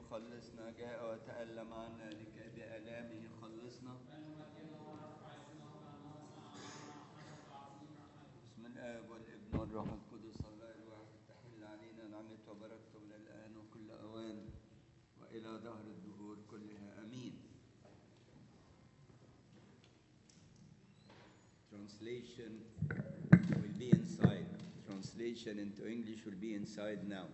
مخلصنا جاء وتألم عنا لكي بآلامه يخلصنا بسم الآب والابن والروح القدس الله الواحد تحل علينا نعمته وبركته من الآن وكل أوان وإلى دهر الدهور كلها آمين Translation will be inside. Translation into English will be inside now.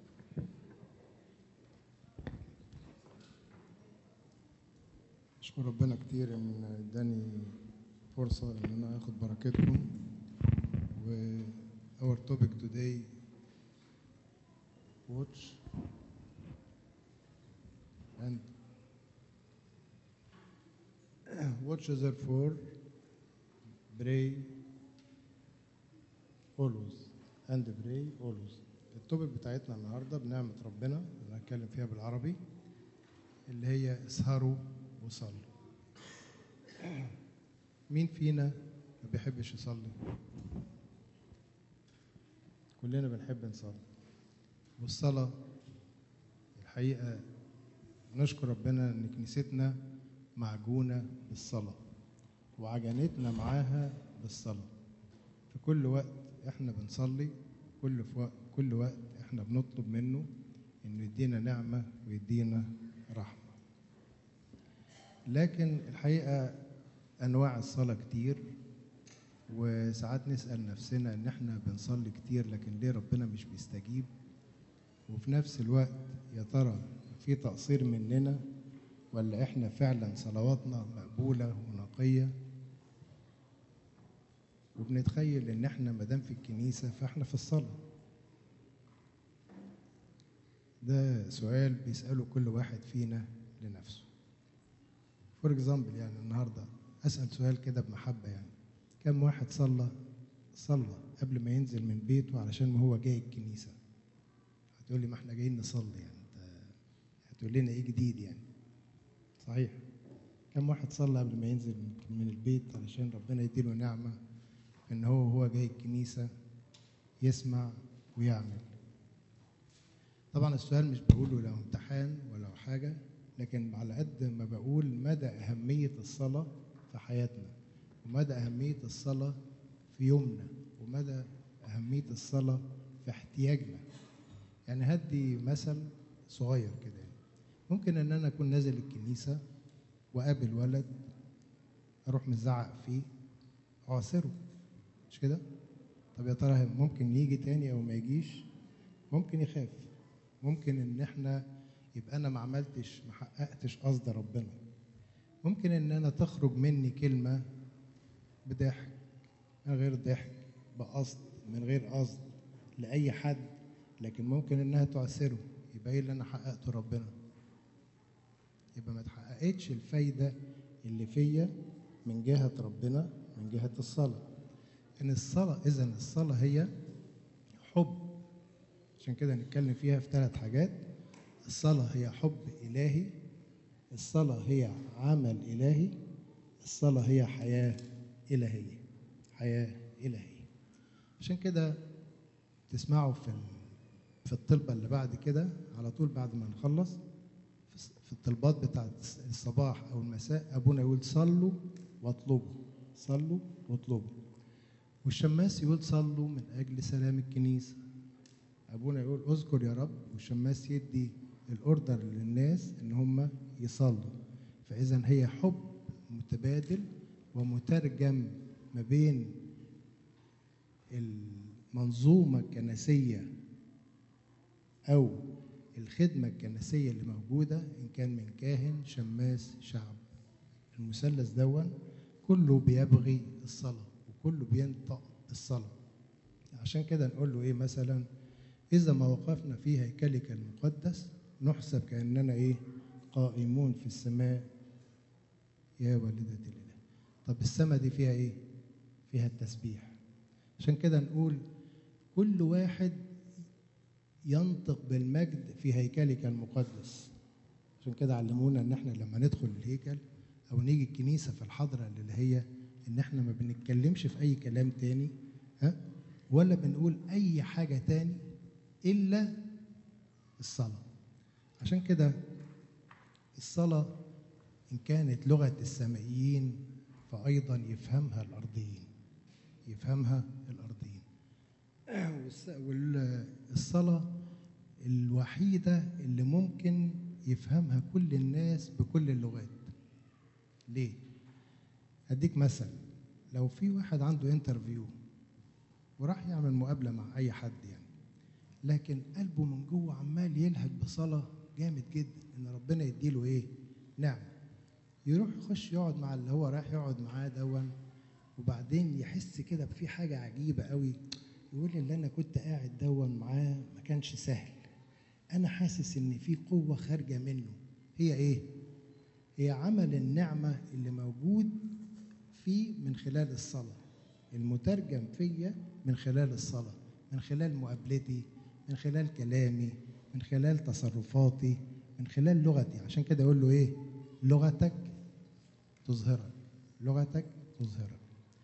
اشكر ربنا كتير ان اداني فرصه ان انا اخد بركتكم و our topic today watch and watch therefore pray always and pray always التوبيك بتاعتنا النهارده بنعمه ربنا اللي هنتكلم فيها بالعربي اللي هي اسهروا وصلوا مين فينا ما بيحبش يصلي كلنا بنحب نصلي والصلاة الحقيقة نشكر ربنا إن كنيستنا معجونة بالصلاة وعجنتنا معاها بالصلاة في كل وقت إحنا بنصلي كل في وقت كل وقت إحنا بنطلب منه إنه يدينا نعمة ويدينا رحمة لكن الحقيقة أنواع الصلاة كتير وساعات نسأل نفسنا إن إحنا بنصلي كتير لكن ليه ربنا مش بيستجيب وفي نفس الوقت يا ترى في تقصير مننا ولا إحنا فعلا صلواتنا مقبولة ونقية وبنتخيل إن إحنا مادام في الكنيسة فإحنا في الصلاة ده سؤال بيسأله كل واحد فينا لنفسه فور اكزامبل يعني النهارده اسال سؤال كده بمحبه يعني كم واحد صلى صلى قبل ما ينزل من بيته علشان ما هو جاي الكنيسه هتقول لي ما احنا جايين نصلي يعني انت هتقول لنا ايه جديد يعني صحيح كم واحد صلى قبل ما ينزل من- من البيت علشان ربنا يديله نعمه ان هو وهو جاي الكنيسه يسمع ويعمل طبعا السؤال مش بقوله لو امتحان ولا حاجه لكن على قد ما بقول مدى أهمية الصلاة في حياتنا ومدى أهمية الصلاة في يومنا ومدى أهمية الصلاة في احتياجنا يعني هدي مثل صغير كده يعني. ممكن ان انا اكون نازل الكنيسه واقابل ولد اروح مزعق فيه اعصره مش كده طب يا ترى ممكن يجي تاني او ما يجيش ممكن يخاف ممكن ان احنا يبقى انا ما عملتش ما حققتش قصد ربنا ممكن ان انا تخرج مني كلمه بضحك من غير ضحك بقصد من غير قصد لاي حد لكن ممكن انها تعسره يبقى ايه اللي انا حققته ربنا يبقى ما اتحققتش الفايده اللي فيا من جهه ربنا من جهه الصلاه ان الصلاه اذا الصلاه هي حب عشان كده نتكلم فيها في ثلاث حاجات الصلاة هي حب إلهي الصلاة هي عمل إلهي الصلاة هي حياة إلهية حياة إلهية عشان كده تسمعوا في ال- في الطلبة اللي بعد كده على طول بعد ما نخلص في- في الطلبات بتاعت الصباح أو المساء أبونا يقول صلوا واطلبوا صلوا واطلبوا والشماس يقول صلوا من أجل سلام الكنيسة ابونا يقول اذكر يا رب والشماس يدي الاوردر للناس ان هم يصلوا فاذا هي حب متبادل ومترجم ما بين المنظومه الكنسيه او الخدمه الكنسيه اللي موجوده ان كان من كاهن شماس شعب المثلث دون كله بيبغي الصلاه وكله بينطق الصلاه عشان كده نقول له ايه مثلا إذا ما وقفنا في هيكلك المقدس نحسب كأننا إيه قائمون في السماء يا والدة الإله طب السماء دي فيها إيه فيها التسبيح عشان كده نقول كل واحد ينطق بالمجد في هيكلك المقدس عشان كده علمونا ان احنا لما ندخل الهيكل او نيجي الكنيسه في الحضره اللي هي ان احنا ما بنتكلمش في اي كلام تاني ها ولا بنقول اي حاجه تاني الا الصلاه عشان كده الصلاة إن كانت لغة السمائيين فأيضا يفهمها الأرضيين يفهمها الأرضيين والصلاة الوحيدة اللي ممكن يفهمها كل الناس بكل اللغات ليه؟ أديك مثل لو في واحد عنده انترفيو وراح يعمل مقابلة مع أي حد يعني لكن قلبه من جوه عمال يلهج بصلاة جامد جدا إن ربنا يديله إيه؟ نعمة يروح يخش يقعد مع اللي هو رايح يقعد معاه دون وبعدين يحس كده بفي حاجة عجيبة قوي يقول اللي أنا كنت قاعد دون معاه ما كانش سهل أنا حاسس إن في قوة خارجة منه هي إيه؟ هي عمل النعمة اللي موجود فيه من خلال الصلاة المترجم فيا من خلال الصلاة من خلال مقابلتي من خلال كلامي من خلال تصرفاتي من خلال لغتي عشان كده أقول له إيه؟ لغتك تظهرك لغتك تظهرك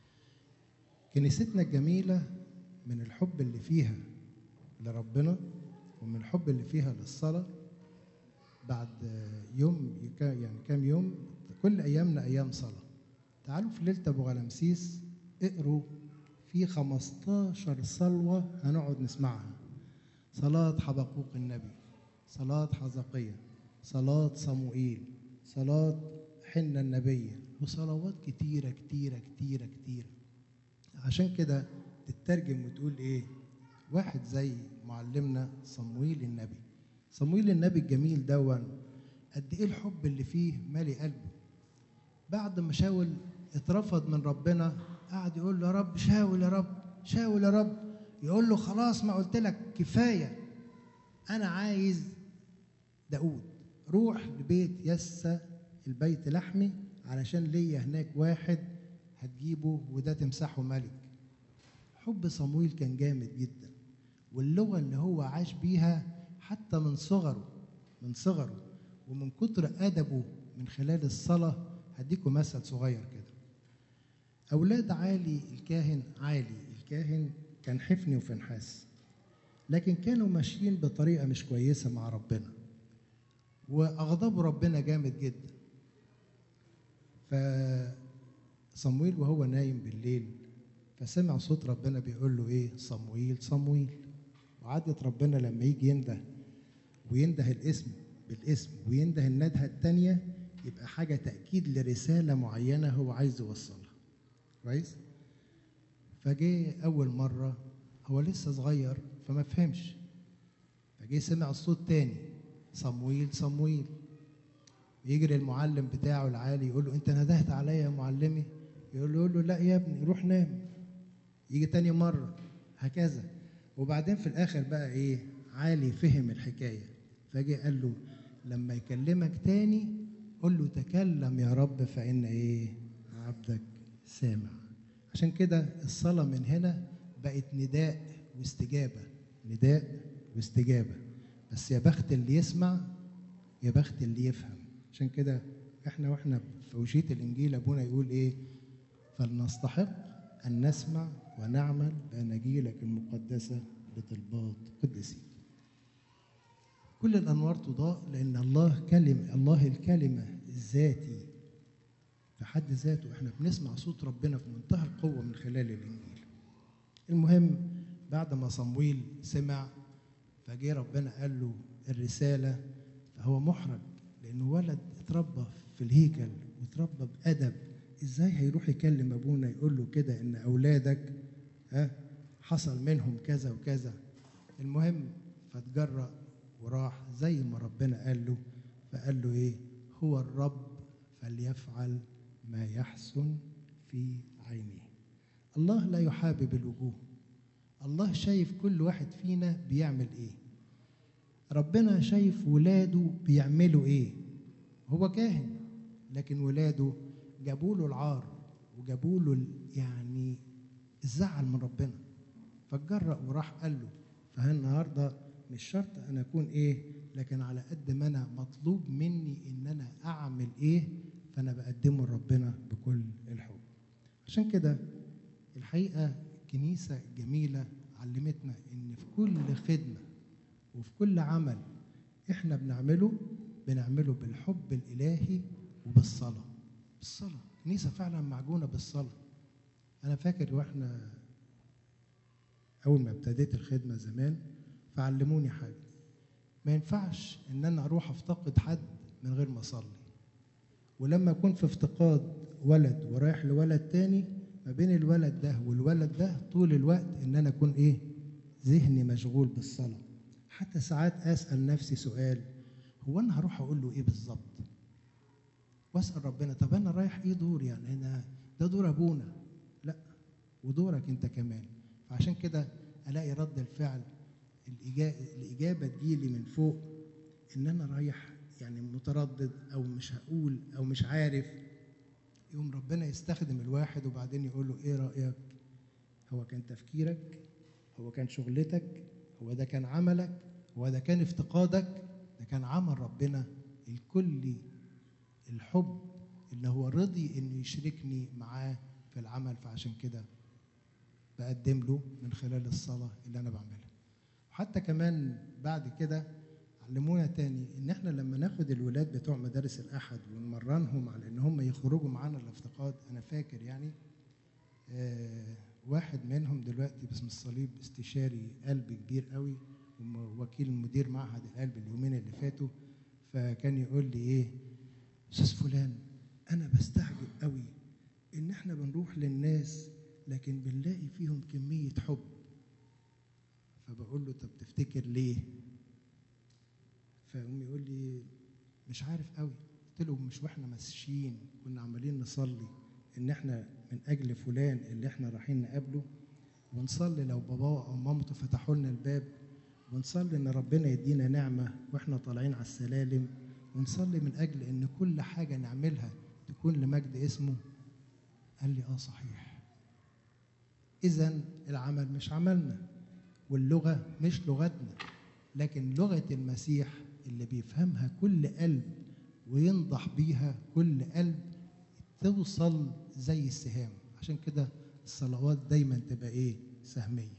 كنيستنا الجميلة من الحب اللي فيها لربنا ومن الحب اللي فيها للصلاة بعد يوم يعني كام يوم كل أيامنا أيام صلاة تعالوا في ليلة أبو غلمسيس اقروا في 15 صلوة هنقعد نسمعها صلاة حبقوق النبي صلاة حزقية صلاة صموئيل صلاة حنة النبية وصلوات كتيرة كتيرة كتيرة كتيرة عشان كده تترجم وتقول ايه واحد زي معلمنا صمويل النبي صمويل النبي الجميل دون قد ايه الحب اللي فيه مالي قلبه بعد ما شاول اترفض من ربنا قعد يقول له يا رب شاول يا رب شاول يا رب يقول له خلاص ما قلت لك كفايه انا عايز داود روح لبيت يسى البيت لحمي علشان ليا هناك واحد هتجيبه وده تمسحه ملك حب صمويل كان جامد جدا واللغة اللي هو عاش بيها حتى من صغره من صغره ومن كتر أدبه من خلال الصلاة هديكم مثل صغير كده أولاد عالي الكاهن عالي الكاهن كان حفني وفنحاس لكن كانوا ماشيين بطريقة مش كويسة مع ربنا وأغضبوا ربنا جامد جدا فصمويل وهو نايم بالليل فسمع صوت ربنا بيقول له ايه صمويل صمويل وعادة ربنا لما يجي ينده وينده الاسم بالاسم وينده الندهة التانية يبقى حاجة تأكيد لرسالة معينة هو عايز يوصلها كويس فجه أول مرة هو لسه صغير فما فهمش فجه سمع الصوت تاني صمويل صمويل يجري المعلم بتاعه العالي يقول له انت ندهت عليا يا معلمي يقول له, يقول له لا يا ابني روح نام يجي تاني مرة هكذا وبعدين في الآخر بقى إيه عالي فهم الحكاية فجي قال له لما يكلمك تاني قل له تكلم يا رب فإن إيه عبدك سامع عشان كده الصلاة من هنا بقت نداء واستجابة نداء واستجابة بس يا بخت اللي يسمع يا بخت اللي يفهم عشان كده احنا واحنا في وشية الإنجيل أبونا يقول إيه فلنستحق أن نسمع ونعمل بأناجيلك المقدسة بطلبات قدسين كل الأنوار تضاء لأن الله كلمة الله الكلمة الذاتي في حد ذاته احنا بنسمع صوت ربنا في منتهى القوة من خلال الإنجيل المهم بعد ما صمويل سمع فجه ربنا قال له الرسالة فهو محرج لأنه ولد اتربى في الهيكل واتربى بأدب ازاي هيروح يكلم ابونا يقول له كده ان اولادك ها حصل منهم كذا وكذا المهم فتجرأ وراح زي ما ربنا قال له فقال له ايه هو الرب فليفعل ما يحسن في عينيه الله لا يحابب الوجوه الله شايف كل واحد فينا بيعمل ايه ربنا شايف ولاده بيعملوا ايه هو كاهن لكن ولاده جابوا له العار وجابوا له يعني الزعل من ربنا فاتجرأ وراح قال له فالنهارده مش شرط انا اكون ايه لكن على قد ما انا مطلوب مني ان انا اعمل ايه فانا بقدمه لربنا بكل الحب عشان كده الحقيقه الكنيسه الجميله علمتنا ان في كل خدمه وفي كل عمل احنا بنعمله بنعمله بالحب الالهي وبالصلاه بالصلاه كنيسه فعلا معجونه بالصلاه انا فاكر واحنا اول ما ابتديت الخدمه زمان فعلموني حاجه ما ينفعش ان انا اروح افتقد حد من غير ما اصلي ولما اكون في افتقاد ولد ورايح لولد تاني ما بين الولد ده والولد ده طول الوقت ان انا اكون ايه ذهني مشغول بالصلاه حتى ساعات اسال نفسي سؤال هو انا هروح اقول له ايه بالظبط واسال ربنا طب انا رايح ايه دور يعني انا ده دور ابونا لا ودورك انت كمان فعشان كده الاقي رد الفعل الإجا- الاجابه تجيلي من فوق ان انا رايح يعني متردد او مش هقول او مش عارف يوم ربنا يستخدم الواحد وبعدين يقول له ايه رايك هو كان تفكيرك هو كان شغلتك هو ده كان عملك هو ده كان افتقادك ده كان عمل ربنا الكلي الحب اللي هو رضي انه يشركني معاه في العمل فعشان كده بقدم له من خلال الصلاة اللي أنا بعملها وحتى كمان بعد كده علمونا تاني إن إحنا لما ناخد الولاد بتوع مدارس الأحد ونمرنهم على إن هم يخرجوا معانا الافتقاد أنا فاكر يعني آه واحد منهم دلوقتي باسم الصليب استشاري قلب كبير قوي ووكيل مدير معهد القلب اليومين اللي فاتوا فكان يقول لي ايه استاذ فلان انا بستعجب قوي ان احنا بنروح للناس لكن بنلاقي فيهم كميه حب فبقول له طب تفتكر ليه فيقوم يقول لي مش عارف قوي قلت له مش واحنا ماشيين كنا عمالين نصلي ان احنا من اجل فلان اللي احنا رايحين نقابله ونصلي لو باباه او مامته فتحوا لنا الباب ونصلي ان ربنا يدينا نعمه واحنا طالعين على السلالم ونصلي من اجل ان كل حاجه نعملها تكون لمجد اسمه قال لي اه صحيح اذا العمل مش عملنا واللغه مش لغتنا لكن لغه المسيح اللي بيفهمها كل قلب وينضح بيها كل قلب توصل زي السهام عشان كده الصلوات دايما تبقى ايه سهميه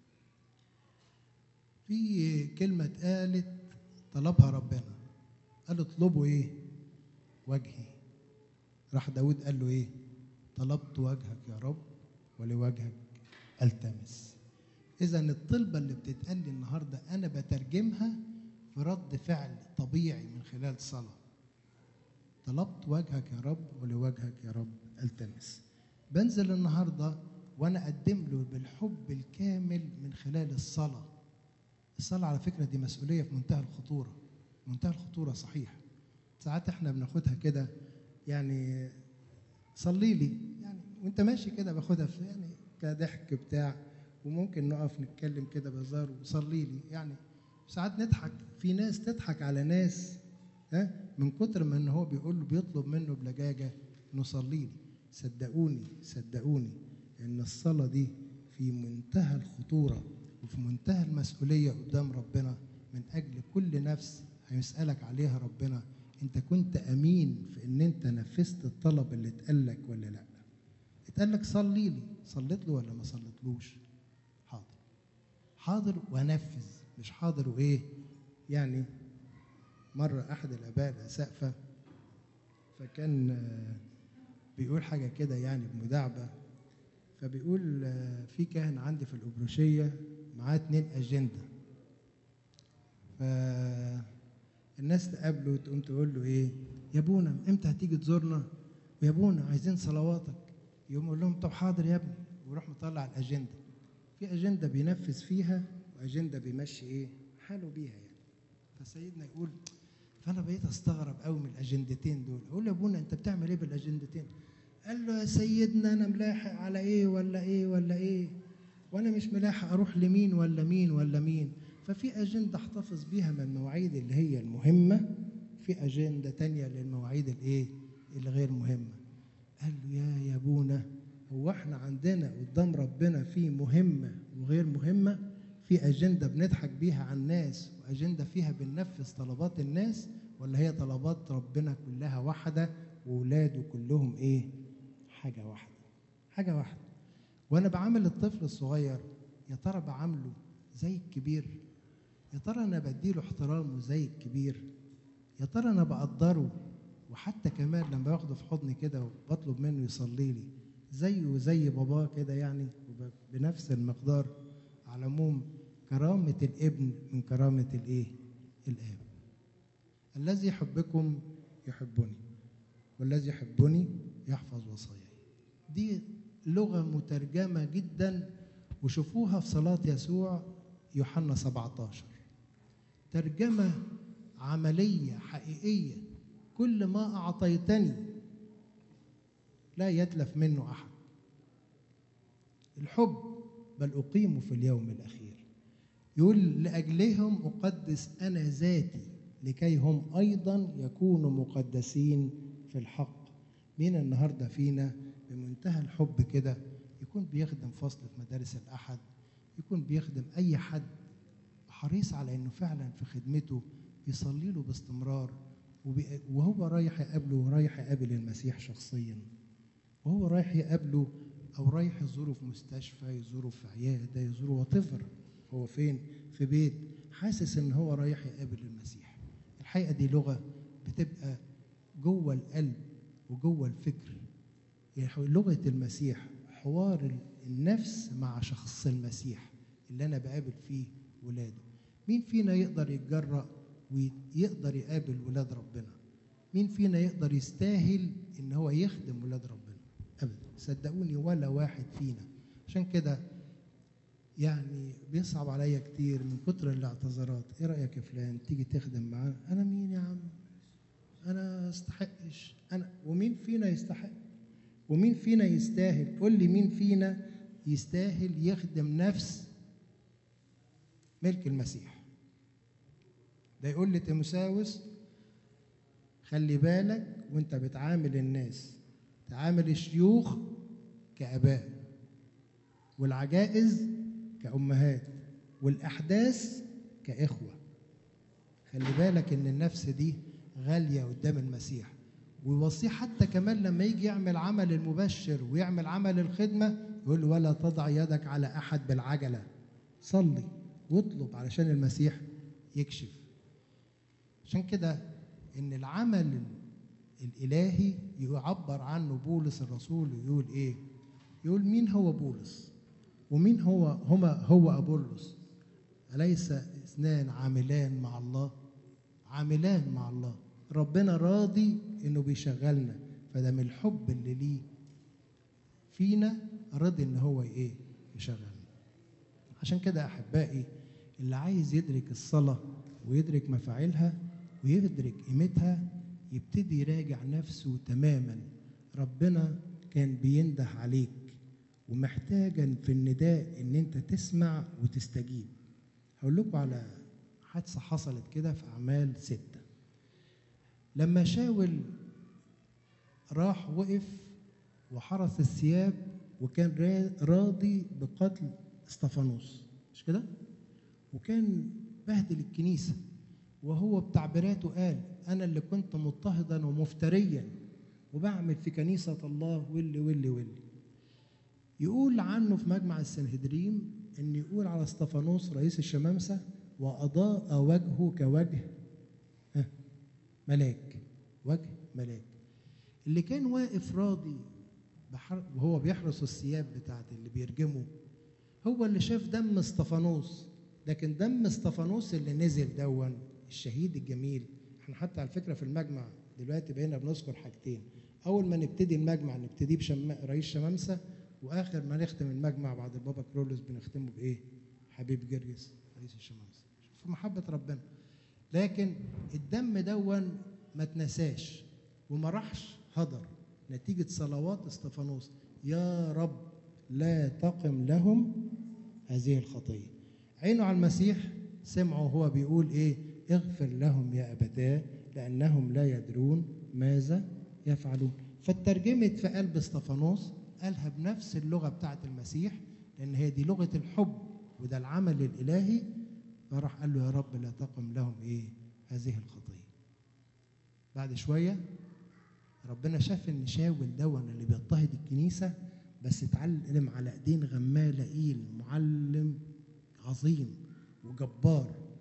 في كلمه اتقالت طلبها ربنا قال اطلبوا ايه وجهي راح داود قال له ايه طلبت وجهك يا رب ولوجهك التمس اذا الطلبه اللي بتتقال لي النهارده انا بترجمها في رد فعل طبيعي من خلال الصلاه طلبت وجهك يا رب ولوجهك يا رب التمس بنزل النهارده وانا اقدم له بالحب الكامل من خلال الصلاه الصلاه على فكره دي مسؤوليه في منتهى الخطوره منتهى الخطوره صحيح ساعات احنا بناخدها كده يعني صلي لي يعني وانت ماشي كده باخدها في يعني كضحك بتاع وممكن نقف نتكلم كده بهزار وصلي لي يعني ساعات نضحك في ناس تضحك على ناس ها من كتر ما ان هو بيقول له بيطلب منه بلجاجه نصلي لي صدقوني صدقوني ان الصلاه دي في منتهى الخطوره وفي منتهى المسؤوليه قدام ربنا من اجل كل نفس هيسالك عليها ربنا انت كنت امين في ان انت نفذت الطلب اللي اتقال لك ولا لا اتقال لك صلي لي صليت له ولا ما صليتلوش حاضر حاضر وانفذ مش حاضر وايه يعني مره احد الاباء الاسقفه فكان آه، بيقول حاجه كده يعني بمداعبه فبيقول آه، في كاهن عندي في الابروشيه معاه اتنين اجنده فالناس تقابله وتقوم تقول له ايه يا ابونا امتى هتيجي تزورنا ويا ابونا عايزين صلواتك يقوم يقول لهم طب حاضر يا ابني ويروح مطلع الاجنده في اجنده بينفذ فيها واجنده بيمشي ايه حاله بيها يعني فسيدنا يقول فانا بقيت استغرب قوي من الاجندتين دول اقول له يا ابونا انت بتعمل ايه بالاجندتين قال له يا سيدنا انا ملاحق على ايه ولا ايه ولا ايه وانا مش ملاحق اروح لمين ولا مين ولا مين ففي اجنده احتفظ بيها من المواعيد اللي هي المهمه في اجنده تانية للمواعيد الايه الغير مهمه قال له يا يا ابونا هو احنا عندنا قدام ربنا في مهمه وغير مهمه في اجنده بنضحك بيها على الناس واجنده فيها بننفذ طلبات الناس ولا هي طلبات ربنا كلها واحده واولاده كلهم ايه حاجه واحده حاجه واحده وانا بعامل الطفل الصغير يا ترى بعامله زي الكبير يا ترى انا بديله احترامه زي الكبير يا ترى انا بقدره وحتى كمان لما باخده في حضني كده وبطلب منه يصلي لي زيه زي باباه كده يعني وب- بنفس المقدار على العموم كرامة الابن من كرامة الايه؟ الاب. الذي يحبكم يحبني والذي يحبني يحفظ وصاياي. دي لغة مترجمة جدا وشوفوها في صلاة يسوع يوحنا 17 ترجمة عملية حقيقية كل ما أعطيتني لا يتلف منه أحد الحب بل أقيم في اليوم الأخير يقول لأجلهم أقدس أنا ذاتي لكي هم أيضا يكونوا مقدسين في الحق مين النهاردة فينا بمنتهى الحب كده يكون بيخدم فصل في مدارس الأحد يكون بيخدم أي حد حريص على انه فعلا في خدمته بيصلي له باستمرار وبي- وهو رايح يقابله ورايح يقابل المسيح شخصيا وهو رايح يقابله او رايح يزوره في مستشفى يزوره في عياده يزوره وطفر هو فين في بيت حاسس ان هو رايح يقابل المسيح الحقيقه دي لغه بتبقى جوه القلب وجوه الفكر يعني لغه المسيح حوار النفس مع شخص المسيح اللي انا بقابل فيه ولاده مين فينا يقدر يتجرأ ويقدر يقابل ولاد ربنا مين فينا يقدر يستاهل ان هو يخدم ولاد ربنا ابدا صدقوني ولا واحد فينا عشان كده يعني بيصعب عليا كتير من كتر الاعتذارات ايه رايك يا فلان تيجي تخدم معاه انا مين يا عم انا استحقش انا ومين فينا يستحق ومين فينا يستاهل قول لي مين فينا يستاهل يخدم نفس ملك المسيح ده يقول لتيموساوس خلي بالك وانت بتعامل الناس تعامل الشيوخ كاباء والعجائز كامهات والاحداث كاخوه خلي بالك ان النفس دي غاليه قدام المسيح ويوصيه حتى كمان لما يجي يعمل عمل المبشر ويعمل عمل الخدمه يقول له ولا تضع يدك على احد بالعجله صلي واطلب علشان المسيح يكشف عشان كده ان العمل الالهي يعبر عنه بولس الرسول ويقول ايه يقول مين هو بولس ومين هو هما هو ابولس اليس اثنان عاملان مع الله عاملان مع الله ربنا راضي انه بيشغلنا فده من الحب اللي ليه فينا راضي ان هو ايه يشغلنا عشان كده احبائي اللي عايز يدرك الصلاه ويدرك مفاعلها ويدرك قيمتها يبتدي يراجع نفسه تماما ربنا كان بينده عليك ومحتاجا في النداء ان انت تسمع وتستجيب هقول لكم على حادثه حصلت كده في اعمال سته لما شاول راح وقف وحرس الثياب وكان را- راضي بقتل استفانوس مش كده وكان بهدل الكنيسه وهو بتعبيراته قال انا اللي كنت مضطهدا ومفتريا وبعمل في كنيسه الله واللي واللي واللي يقول عنه في مجمع السنهدريم ان يقول على استفانوس رئيس الشمامسه واضاء وجهه كوجه ها، ملاك وجه ملاك اللي كان واقف راضي بحر وهو بيحرس الثياب بتاعت اللي بيرجمه هو اللي شاف دم استفانوس لكن دم استفانوس اللي نزل دون الشهيد الجميل احنا حتى على فكره في المجمع دلوقتي بقينا بنذكر حاجتين اول ما نبتدي المجمع نبتدي بشم... رئيس شمامسه واخر ما نختم المجمع بعد البابا كرولوس بنختمه بايه حبيب جرجس رئيس الشمامسه في محبه ربنا لكن الدم دون ما اتنساش وما راحش هدر نتيجه صلوات استفانوس يا رب لا تقم لهم هذه الخطيه عينه على المسيح سمعوا هو بيقول ايه اغفر لهم يا ابتاه لانهم لا يدرون ماذا يفعلون فاترجمت في قلب استفانوس قالها بنفس اللغه بتاعت المسيح لان هي دي لغه الحب وده العمل الالهي فراح قال له يا رب لا تقم لهم ايه هذه الخطيه بعد شويه ربنا شاف ان شاول دون اللي بيضطهد الكنيسه بس اتعلم على ايدين غمالة ايل معلم عظيم وجبار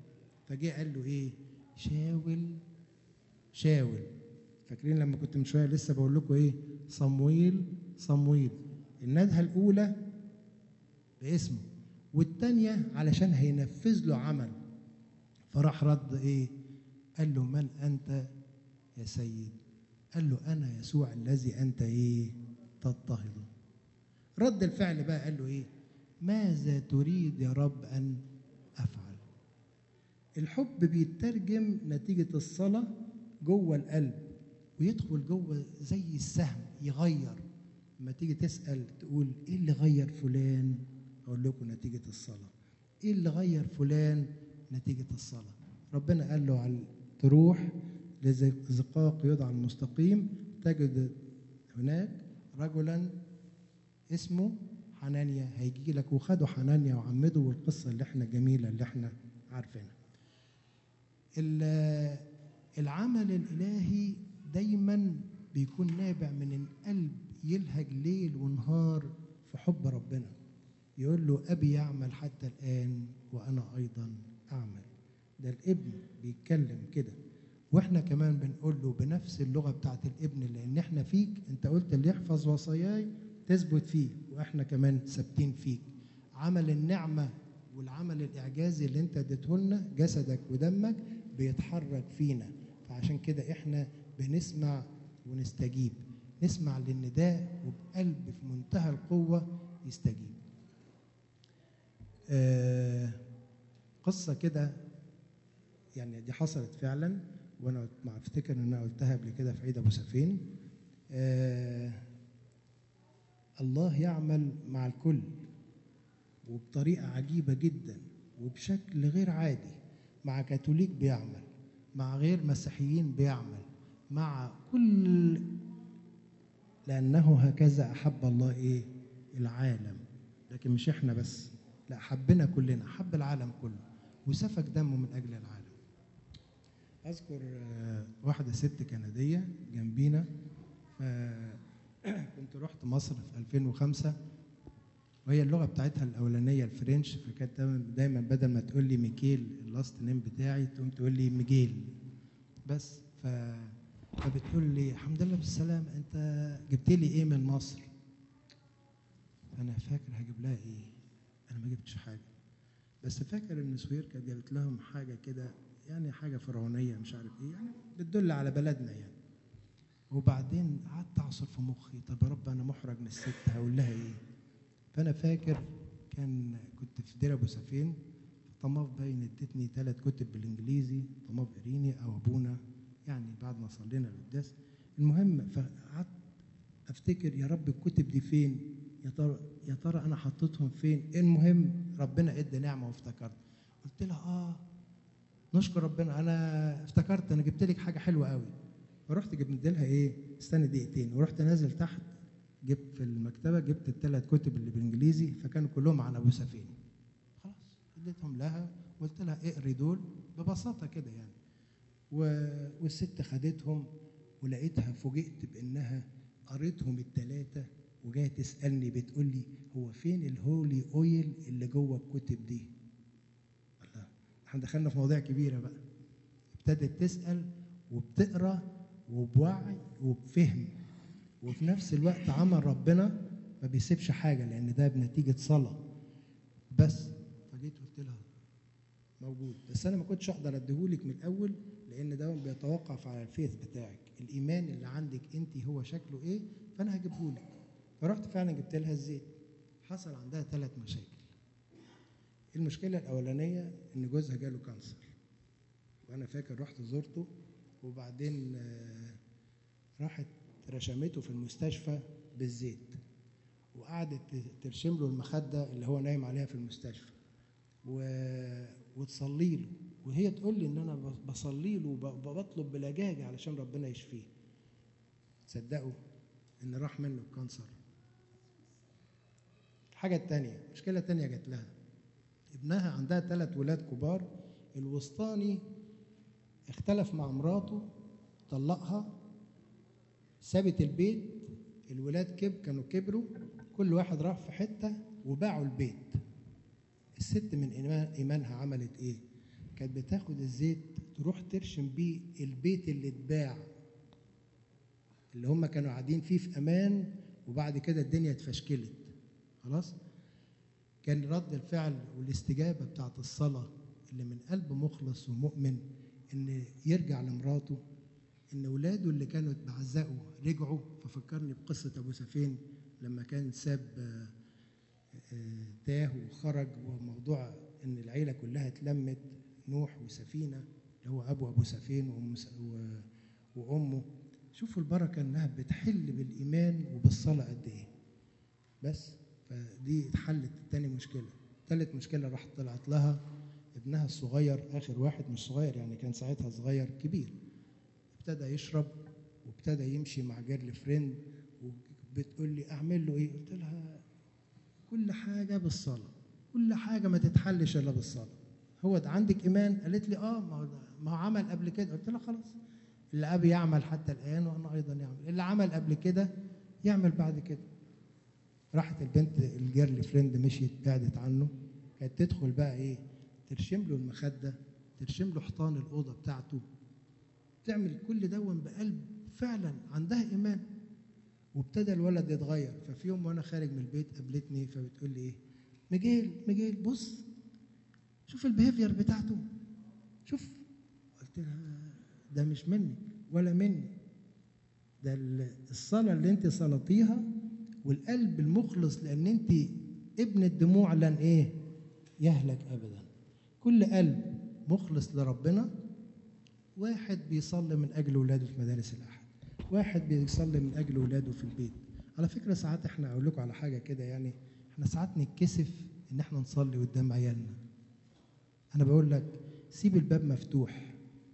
فجه قال له ايه شاول شاول فاكرين لما كنت من شويه لسه بقول لكم ايه صمويل صمويل الندهه الاولى باسمه والثانيه علشان هينفذ له عمل فراح رد ايه قال له من انت يا سيد قال له انا يسوع الذي انت ايه تضطهده رد الفعل بقى قال له ايه ماذا تريد يا رب ان افعل الحب بيترجم نتيجه الصلاه جوه القلب ويدخل جوه زي السهم يغير لما تيجي تسال تقول ايه اللي غير فلان اقول لكم نتيجه الصلاه ايه اللي غير فلان نتيجه الصلاه ربنا قال له على تروح لزقاق يدعى المستقيم تجد هناك رجلا اسمه حنانيا هيجي لك وخدوا حنانيا وعمده والقصه اللي احنا جميله اللي احنا عارفينها ال- العمل الالهي دايما بيكون نابع من القلب يلهج ليل ونهار في حب ربنا يقول له ابي يعمل حتى الان وانا ايضا اعمل ده الابن بيتكلم كده واحنا كمان بنقول له بنفس اللغه بتاعت الابن لان احنا فيك انت قلت اللي يحفظ وصاياي تثبت فيه واحنا كمان ثابتين فيك عمل النعمه والعمل الاعجازي اللي انت اديته لنا جسدك ودمك بيتحرك فينا فعشان كده احنا بنسمع ونستجيب نسمع للنداء وبقلب في منتهى القوه يستجيب آه قصه كده يعني دي حصلت فعلا وانا ما افتكر ان انا قلتها قبل كده في عيد ابو سفين آه الله يعمل مع الكل وبطريقه عجيبه جدا وبشكل غير عادي مع كاثوليك بيعمل مع غير مسيحيين بيعمل مع كل لانه هكذا احب الله ايه العالم لكن مش احنا بس لا حبنا كلنا حب العالم كله وسفك دمه من اجل العالم اذكر آه، واحده ست كنديه جنبينا فكنت رحت مصر في 2005 وهي اللغه بتاعتها الاولانيه الفرنش فكانت دايما- دايما بدل ما تقول لي ميكيل اللاست نيم بتاعي تقوم تقول لي ميجيل بس ف فبتقول لي الحمد لله بالسلامه انت جبت لي ايه من مصر انا فاكر هجيب لها ايه انا ما جبتش حاجه بس فاكر ان سوير كانت جابت لهم حاجه كده يعني حاجه فرعونيه مش عارف ايه يعني بتدل على بلدنا يعني وبعدين قعدت اعصر في مخي طب يا رب انا محرج من الست هقول لها ايه فانا فاكر كان كنت في دير ابو سفين طماف باين ادتني ثلاث كتب بالانجليزي طماف اريني او ابونا يعني بعد ما صلينا القداس المهم فقعدت افتكر يا رب الكتب دي فين يا ترى يا ترى انا حطيتهم فين المهم ربنا ادى نعمه وافتكرت قلت لها اه نشكر ربنا انا افتكرت انا جبت لك حاجه حلوه قوي فرحت جبت لها ايه استنى دقيقتين ورحت نازل تحت جبت في المكتبه جبت الثلاث كتب اللي بالانجليزي فكانوا كلهم عن ابو سفين خلاص اديتهم لها وقلت لها اقري دول ببساطه كده يعني و... والست خدتهم ولقيتها فوجئت بانها قريتهم الثلاثه وجايه تسالني بتقول لي هو فين الهولي اويل اللي جوه الكتب دي الله احنا دخلنا في مواضيع كبيره بقى ابتدت تسال وبتقرا وبوعي وبفهم وفي نفس الوقت عمل ربنا ما بيسيبش حاجه لان ده بنتيجه صلاه بس فجيت قلت لها موجود بس انا ما كنتش اقدر اديهولك من الاول لان ده بيتوقف على الفيث بتاعك الايمان اللي عندك انت هو شكله ايه فانا هجيبهولك فرحت فعلا جبت لها الزيت حصل عندها ثلاث مشاكل المشكله الاولانيه ان جوزها جاله كانسر وانا فاكر رحت زرته وبعدين آه، راحت رشمته في المستشفى بالزيت وقعدت ترشم له المخده اللي هو نايم عليها في المستشفى و... وتصلي له وهي تقول لي ان انا بصلي له وبطلب بلجاجه علشان ربنا يشفيه تصدقوا ان راح منه الكانسر الحاجه الثانيه مشكله تانية جات لها ابنها عندها ثلاث ولاد كبار الوسطاني اختلف مع مراته طلقها سابت البيت الولاد كب كانوا كبروا كل واحد راح في حته وباعوا البيت الست من إيمان- ايمانها عملت ايه كانت بتاخد الزيت تروح ترشم بيه البيت اللي اتباع اللي هم كانوا قاعدين فيه في امان وبعد كده الدنيا اتفشكلت خلاص كان رد الفعل والاستجابه بتاعت الصلاه اللي من قلب مخلص ومؤمن ان يرجع لمراته ان ولاده اللي كانوا اتبعزقوا رجعوا ففكرني بقصه ابو سفين لما كان ساب آه، آه، تاه وخرج وموضوع ان العيله كلها اتلمت نوح وسفينه اللي هو ابو ابو سفين وأم س- و- وامه شوفوا البركه انها بتحل بالايمان وبالصلاه قد ايه بس فدي اتحلت تاني مشكله تالت مشكله راح طلعت لها ابنها الصغير اخر واحد مش صغير يعني كان ساعتها صغير كبير ابتدى يشرب وابتدى يمشي مع جيرل فريند وبتقول لي اعمل له ايه قلت لها كل حاجه بالصلاه كل حاجه ما تتحلش الا بالصلاه هو ده عندك ايمان قالت لي اه ما هو ده- ما هو عمل قبل كده قلت لها خلاص اللي ابي يعمل حتى الان وانا ايضا يعمل اللي عمل قبل كده يعمل بعد كده راحت البنت الجيرل فريند مشيت بعدت عنه كانت تدخل بقى ايه ترشم له المخده ترشم له حيطان الاوضه بتاعته تعمل كل دون بقلب فعلا عندها ايمان وابتدى الولد يتغير ففي يوم وانا خارج من البيت قابلتني فبتقول لي ايه ميجيل ميجيل بص شوف البيهيفير بتاعته شوف قلت لها ده مش مني ولا مني ده ال- الصلاه اللي انت صلاتيها والقلب المخلص لان انت ابن الدموع لن ايه يهلك ابدا كل قلب مخلص لربنا واحد بيصلي من اجل ولاده في مدارس الاحد واحد بيصلي من اجل ولاده في البيت على فكره ساعات احنا اقول لكم على حاجه كده يعني احنا ساعات نتكسف ان احنا نصلي قدام عيالنا انا بقول لك سيب الباب مفتوح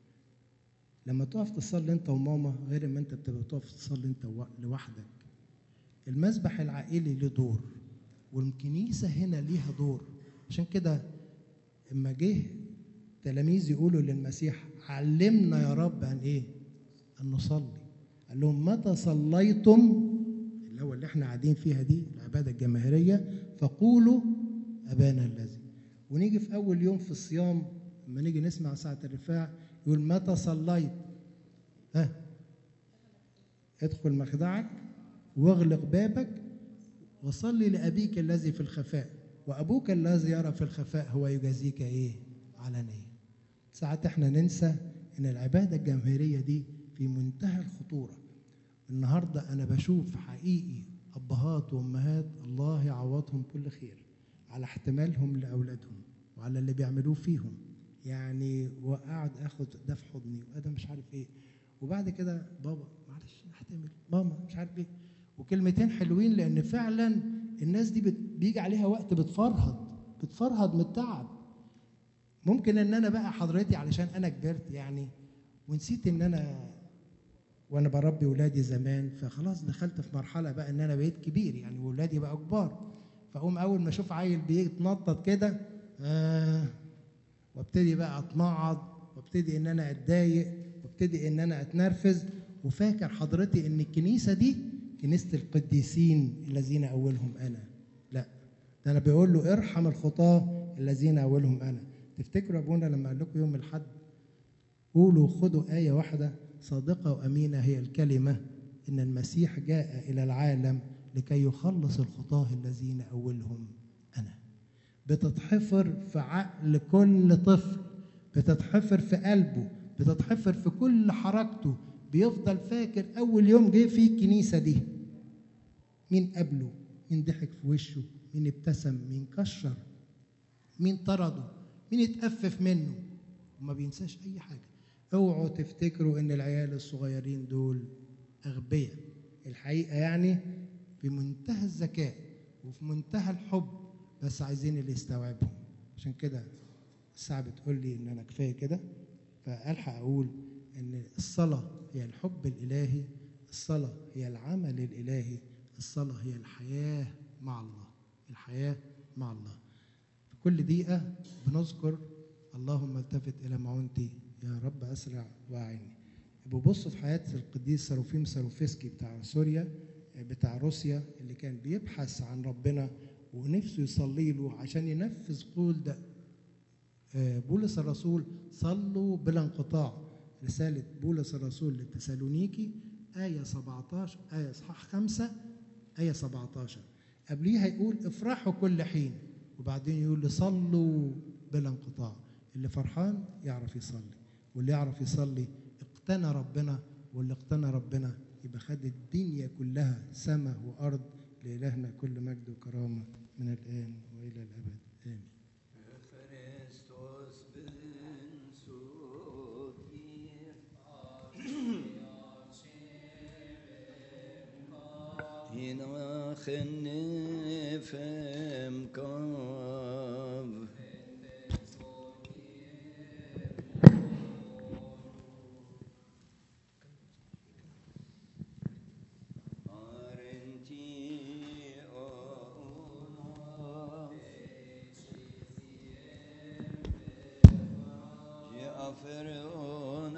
لما تقف تصلي انت وماما غير ما انت بتبقى تقف تصلي انت و- لوحدك المسبح العائلي له دور والكنيسه هنا ليها دور عشان كده اما جه تلاميذ يقولوا للمسيح علمنا يا رب ان ايه ان نصلي قال لهم متى صليتم اللي هو اللي احنا قاعدين فيها دي العباده الجماهيريه فقولوا ابانا الذي ونيجي في اول يوم في الصيام لما نيجي نسمع ساعه الرفاع يقول متى صليت ها ادخل مخدعك واغلق بابك وصلي لابيك الذي في الخفاء وابوك الذي يرى في الخفاء هو يجازيك ايه علنيه ساعات احنا ننسى ان العباده الجماهيريه دي في منتهى الخطوره النهارده انا بشوف حقيقي ابهات وامهات الله يعوضهم كل خير على احتمالهم لاولادهم وعلى اللي بيعملوه فيهم يعني وقعد اخد ده في حضني وده مش عارف ايه وبعد كده بابا معلش احتمل ماما مش عارف ايه وكلمتين حلوين لان فعلا الناس دي بت- بيجي عليها وقت بتفرهد بتفرهد من التعب ممكن ان انا بقى حضرتي علشان انا كبرت يعني ونسيت ان انا وانا بربي ولادي زمان فخلاص دخلت في مرحله بقى ان انا بقيت كبير يعني ولادي بقوا كبار فاقوم اول ما اشوف عيل بيتنطط كده آه وابتدي بقى اتمعض وابتدي ان انا اتضايق وابتدي ان انا اتنرفز وفاكر حضرتي ان الكنيسه دي كنيسه القديسين الذين اولهم انا لا ده انا بيقول له ارحم الخطاه الذين اولهم انا تفتكروا ابونا لما قال لكم يوم الحد قولوا خدوا آية واحدة صادقة وأمينة هي الكلمة إن المسيح جاء إلى العالم لكي يخلص الخطاة الذين أولهم أنا بتتحفر في عقل كل طفل بتتحفر في قلبه بتتحفر في كل حركته بيفضل فاكر أول يوم جه فيه الكنيسة دي مين قابله مين ضحك في وشه مين ابتسم مين كشر مين طرده مين اتأفف منه وما بينساش أي حاجة اوعوا تفتكروا ان العيال الصغيرين دول اغبياء الحقيقه يعني في منتهى الذكاء وفي منتهى الحب بس عايزين اللي يستوعبهم عشان كده الساعه بتقول لي ان انا كفايه كده فالحق اقول ان الصلاه هي الحب الالهي الصلاه هي العمل الالهي الصلاه هي الحياه مع الله الحياه مع الله في كل دقيقه بنذكر اللهم التفت الى معونتي يا رب اسرع واعني ببص في حياه القديس سروفيم سروفسكي بتاع سوريا بتاع روسيا اللي كان بيبحث عن ربنا ونفسه يصلي له عشان ينفذ قول ده آه، بولس الرسول صلوا بلا انقطاع رسالة بولس الرسول للتسالونيكي آية 17 آية إصحاح 5 آية 17 قبليها يقول افرحوا كل حين وبعدين يقول صلوا بلا انقطاع اللي فرحان يعرف يصلي واللي يعرف يصلي اقتنى ربنا واللي اقتنى ربنا يبقى خد الدنيا كلها سماء وأرض لإلهنا كل مجد وكرامة من الآن وإلى الأبد آمين Christus bin zu dir. Hinachen nefem kav. Arenti o una. جعفر